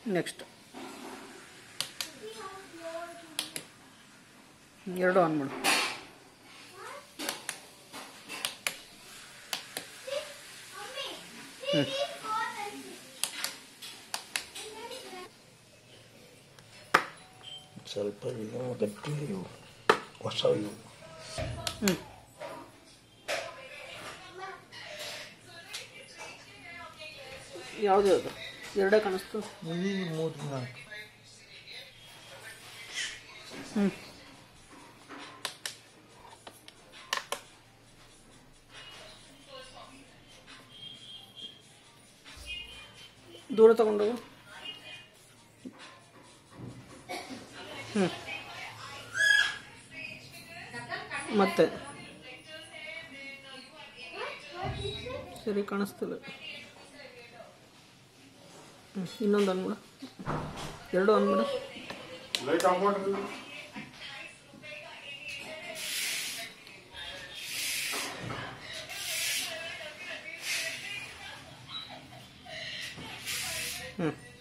next ಎರಡು on ಮಾಡು ಸ್ವಲ್ಪ ಇನ್ನೂ ಗಟ್ಟಿ ಇವು ಹೊಸ ಇವು ಹ್ಞೂ ಯಾವುದು ಅದು ಎರಡೇ ಕಾಣಿಸ್ತು ಮುಂದಿನ ಮೂರು ನಾಲ್ಕು ಹ್ಞೂ ದೂರ ತಗೊಂಡೋಗು ಹ್ಞೂ ಮತ್ತೆ ಸರಿ ಕಾಣಿಸ್ತಿಲ್ಲ ಹ್ಞೂ ಇನ್ನೊಂದು ಅನ್ಬಿಡು ಎರಡು ಅನ್ಬಿಡು ಲೈಟ್ ಆಫ್ ಮಾಡ್ರಿ ಹ್ಞೂ